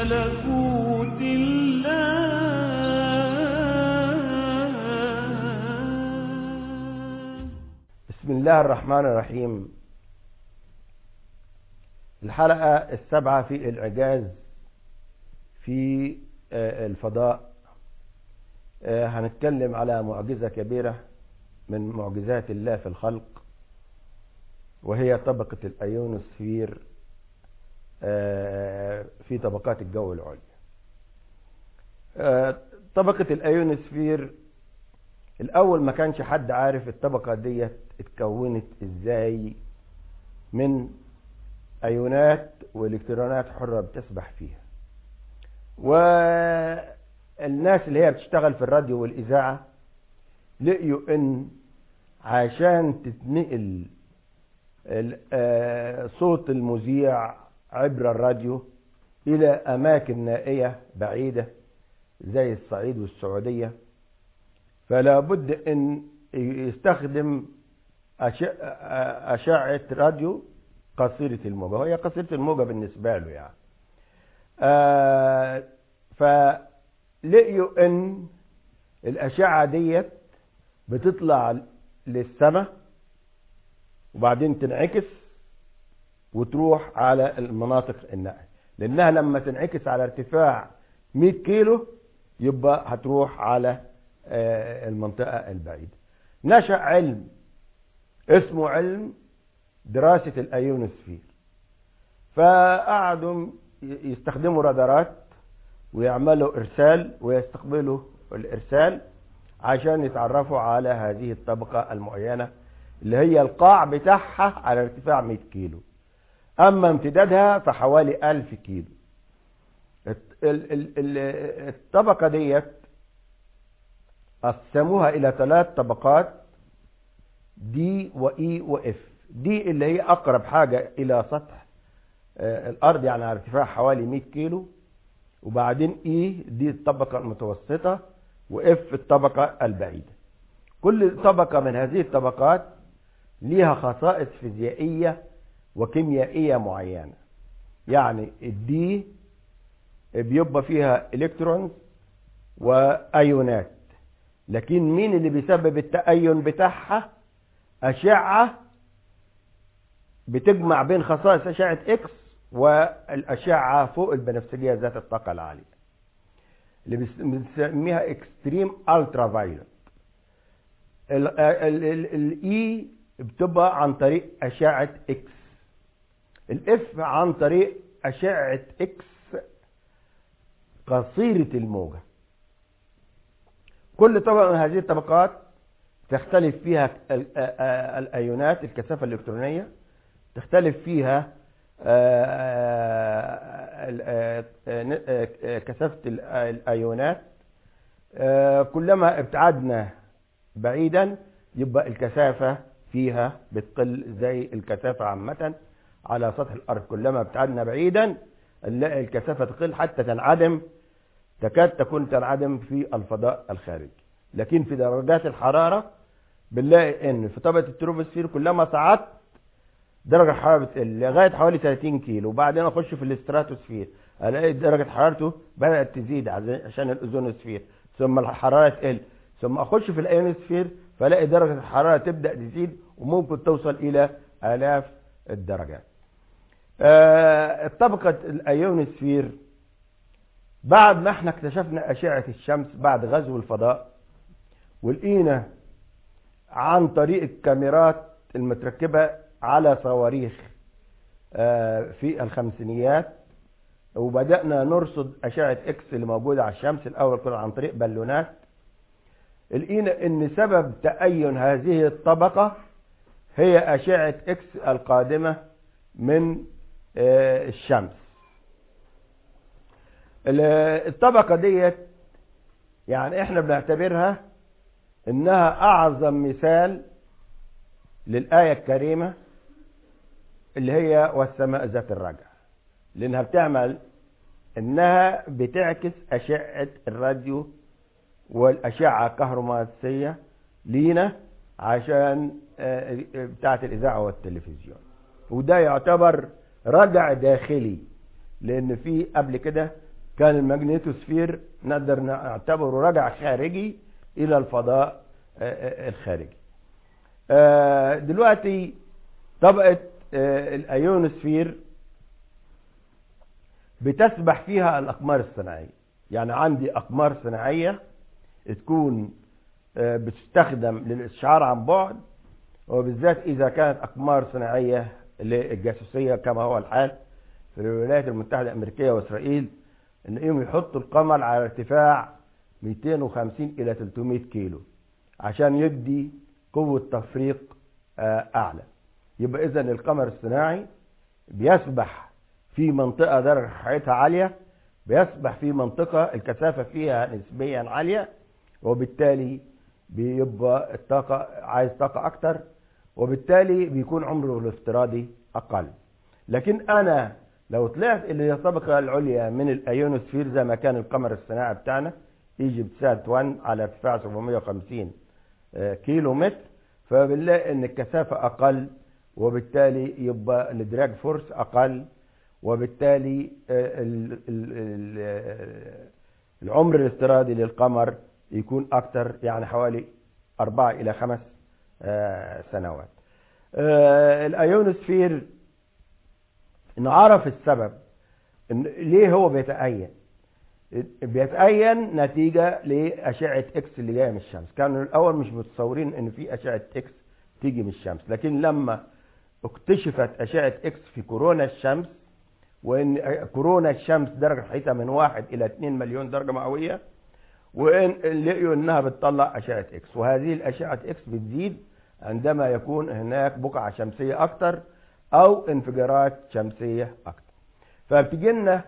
ملكوت الله بسم الله الرحمن الرحيم الحلقة السابعة في الإعجاز في آه، الفضاء آه، هنتكلم على معجزة كبيرة من معجزات الله في الخلق وهي طبقة الأيونوسفير آه، في طبقات الجو العليا آه، طبقة الأيونوسفير الأول ما كانش حد عارف الطبقة ديت اتكونت ازاي من أيونات وإلكترونات حرة بتسبح فيها والناس اللي هي بتشتغل في الراديو والإذاعة لقيوا إن عشان تتنقل ال- آه، صوت المذيع عبر الراديو إلى أماكن نائية بعيدة زي الصعيد والسعودية فلا بد ان يستخدم أش- أشعة راديو قصيرة الموجة وهي قصيرة الموجة بالنسبة له يعني آه، فلقيوا ان الأشعة ديت بتطلع للسماء وبعدين تنعكس وتروح على المناطق النائية لأنها لما تنعكس على ارتفاع 100 كيلو يبقى هتروح على آه، المنطقة البعيدة نشأ علم اسمه علم دراسة الأيونوسفير فقعدوا يستخدموا رادارات ويعملوا إرسال ويستقبلوا الإرسال عشان يتعرفوا على هذه الطبقة المعينة اللي هي القاع بتاعها على ارتفاع 100 كيلو أما امتدادها فحوالي 1000 كيلو الت- ال- ال- ال- الطبقة ديت قسموها إلى ثلاث طبقات دي وإي وإف دي اللي هي أقرب حاجة إلى سطح آه، الأرض يعني على ارتفاع حوالي 100 كيلو وبعدين إي دي الطبقة المتوسطة وإف الطبقة البعيدة كل طبقة من هذه الطبقات ليها خصائص فيزيائية وكيميائية معينة يعني الدي بيبقى فيها الكترونز وايونات لكن مين اللي بيسبب التأين بتاعها أشعة بتجمع بين خصائص أشعة إكس والأشعة فوق البنفسجية ذات الطاقة العالية اللي بس- بنسميها اكستريم الترا فايلوت الاي بتبقى عن طريق أشعة إكس الاف عن طريق أشعة إكس قصيرة الموجة كل طبقة من هذه الطبقات تختلف فيها ال- آ- آ- الأيونات الكثافة الإلكترونية تختلف فيها آ- ال- آ- آ- آ- كثافة ال- الأيونات آ، كلما ابتعدنا بعيدا يبقى الكثافة فيها بتقل زي الكثافة عامة على سطح الأرض كلما ابتعدنا بعيدا نلاقي الكثافة تقل حتى تنعدم تكاد تكون تنعدم في الفضاء الخارجي لكن في درجات الحرارة بنلاقي ان في طبقة التروبوسفير كلما صعدت درجة الحرارة بتقل لغاية حوالي 30 كيلو وبعدين اخش في الاستراتوسفير الاقي درجة حرارته بدأت تزيد عز- عشان الاوزونوسفير ثم الحرارة تقل ثم اخش في الايونوسفير فالاقي درجة الحرارة تبدأ تزيد وممكن توصل الى الاف الدرجات آه، طبقة الايونوسفير بعد ما احنا اكتشفنا أشعة الشمس بعد غزو الفضاء ولقينا عن طريق الكاميرات المتركبة على صواريخ آه، في الخمسينيات وبدأنا نرصد أشعة إكس اللي موجودة على الشمس الأول كنا عن طريق بالونات لقينا إن سبب تأين هذه الطبقة هي أشعة إكس القادمة من آه، الشمس ال- الطبقة ديت يعني احنا بنعتبرها انها اعظم مثال للآية الكريمة اللي هي والسماء ذات الرجع لانها بتعمل انها بتعكس اشعة الراديو والاشعة الكهرومغناطيسية لينا عشان آه، بتاعة الاذاعة والتلفزيون وده يعتبر رجع داخلي لان في قبل كده كان الماجنيتوسفير نقدر نعتبره رجع خارجي الى الفضاء الخارجي دلوقتي طبقة الايونوسفير بتسبح فيها الاقمار الصناعية يعني عندي اقمار صناعية تكون بتستخدم للاشعار عن بعد وبالذات اذا كانت اقمار صناعية للجاسوسية كما هو الحال في الولايات المتحدة الامريكية واسرائيل انهم يحطوا القمر على ارتفاع 250 الى 300 كيلو عشان يدي قوة تفريق اعلى يبقى اذا القمر الصناعي بيسبح في منطقة درجة حرارتها عالية بيسبح في منطقة الكثافة فيها نسبيا عالية وبالتالي بيبقى الطاقة عايز طاقة أكتر وبالتالي بيكون عمره الافتراضي أقل لكن أنا لو طلعت إلى الطبقة العليا من الأيونوسفير زي ما كان القمر الصناعي بتاعنا ايجيبت سات 1 على ارتفاع 750 كيلو متر فبنلاقي ان الكثافة اقل وبالتالي يبقى الدراج فورس اقل وبالتالي العمر الافتراضي للقمر يكون اكتر يعني حوالي اربعة الى خمس سنوات الايونوسفير نعرف السبب إن ليه هو بيتأين بيتأين نتيجة لأشعة اكس اللي جاية من الشمس كانوا الأول مش متصورين إن في أشعة اكس تيجي من الشمس لكن لما اكتشفت أشعة اكس في كورونا الشمس وإن كورونا الشمس درجة حرارتها من واحد إلى 2 مليون درجة مئوية وإن لقيوا إنها بتطلع أشعة اكس وهذه الأشعة اكس بتزيد عندما يكون هناك بقعة شمسية أكتر أو انفجارات شمسية أكتر فبتجي لنا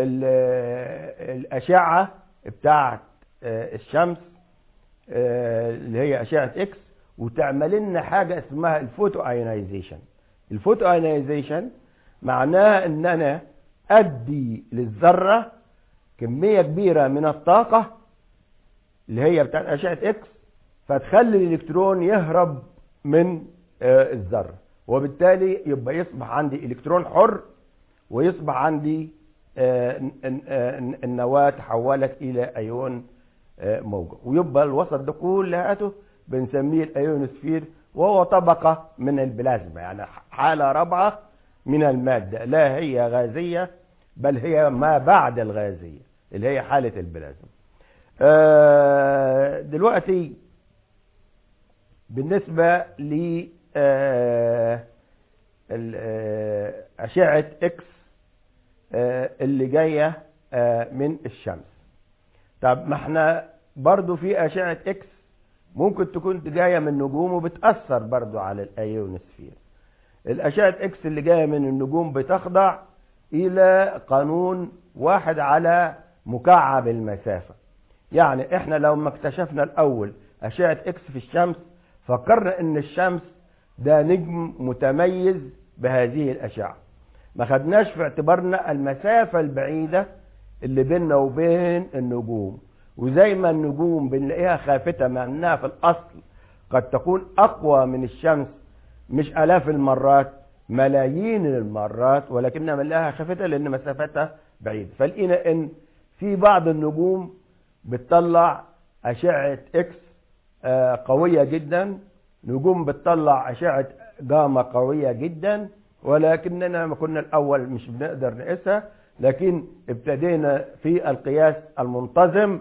الأشعة بتاعت الشمس اللي هي أشعة إكس وتعمل لنا حاجة اسمها الفوتو ايونايزيشن الفوتو ايونايزيشن معناها ان انا ادي للذرة كمية كبيرة من الطاقة اللي هي بتاعت أشعة إكس فتخلي الإلكترون يهرب من الذرة وبالتالي يبقى يصبح عندي إلكترون حر ويصبح عندي النواة تحولت إلى أيون موجة ويبقى الوسط ده كلها بنسميه الأيونوسفير وهو طبقة من البلازما يعني حالة رابعة من المادة لا هي غازية بل هي ما بعد الغازية اللي هي حالة البلازما دلوقتي بالنسبة ل أشعة إكس اللي جاية من الشمس طب ما احنا برضو في أشعة إكس ممكن تكون جاية من نجوم وبتأثر برضو على الأيونوسفير الأشعة إكس اللي جاية من النجوم بتخضع إلى قانون واحد على مكعب المسافة يعني احنا لو ما اكتشفنا الأول أشعة إكس في الشمس فكرنا إن الشمس ده نجم متميز بهذه الأشعة ما خدناش في اعتبارنا المسافة البعيدة اللي بيننا وبين النجوم وزي ما النجوم بنلاقيها خافتة مع انها في الاصل قد تكون اقوى من الشمس مش الاف المرات ملايين المرات ولكنها بنلاقيها خافتة لان مسافتها بعيدة فلقينا ان في بعض النجوم بتطلع اشعة اكس قوية جدا نجوم بتطلع اشعة جاما قوية جدا ولكننا ما كنا الاول مش بنقدر نقيسها لكن ابتدينا في القياس المنتظم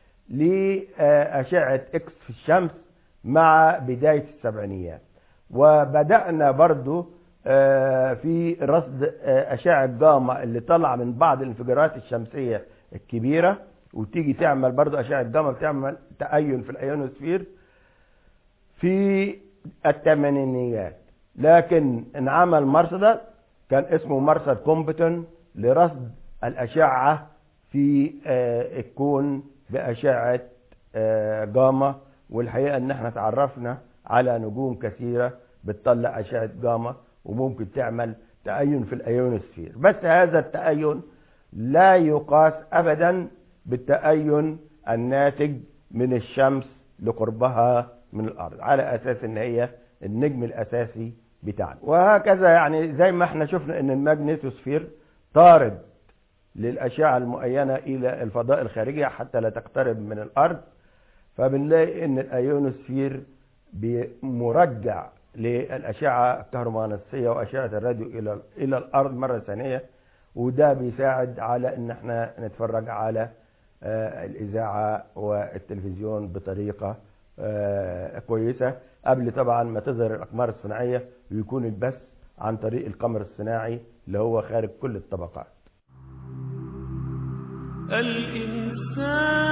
لأشعة اكس في الشمس مع بداية السبعينيات وبدأنا برضو في رصد أشعة جاما اللي طلع من بعض الانفجارات الشمسية الكبيرة وتيجي تعمل برضو أشعة جاما بتعمل تأين في الأيونوسفير في الثمانينيات لكن انعمل مرصد كان اسمه مرصد كومبتون لرصد الأشعة في الكون بأشعة جاما والحقيقة ان احنا تعرفنا على نجوم كثيرة بتطلع أشعة جاما وممكن تعمل تأين في الأيونوسفير بس هذا التأين لا يقاس أبدا بالتأين الناتج من الشمس لقربها من الأرض على أساس ان هي النجم الأساسي بتاعنا وهكذا يعني زي ما احنا شفنا ان الماجنيتوسفير طارد للأشعة المؤينة إلى الفضاء الخارجي حتى لا تقترب من الأرض فبنلاقي إن الأيونوسفير مرجع للأشعة الكهرومغناطيسية وأشعة الراديو إلى إلى الأرض مرة ثانية وده بيساعد على إن احنا نتفرج على آه، الإذاعة والتلفزيون بطريقة آه، كويسة قبل طبعا ما تظهر الأقمار الصناعية ويكون البث عن طريق القمر الصناعي اللي هو خارج كل الطبقات الإنسان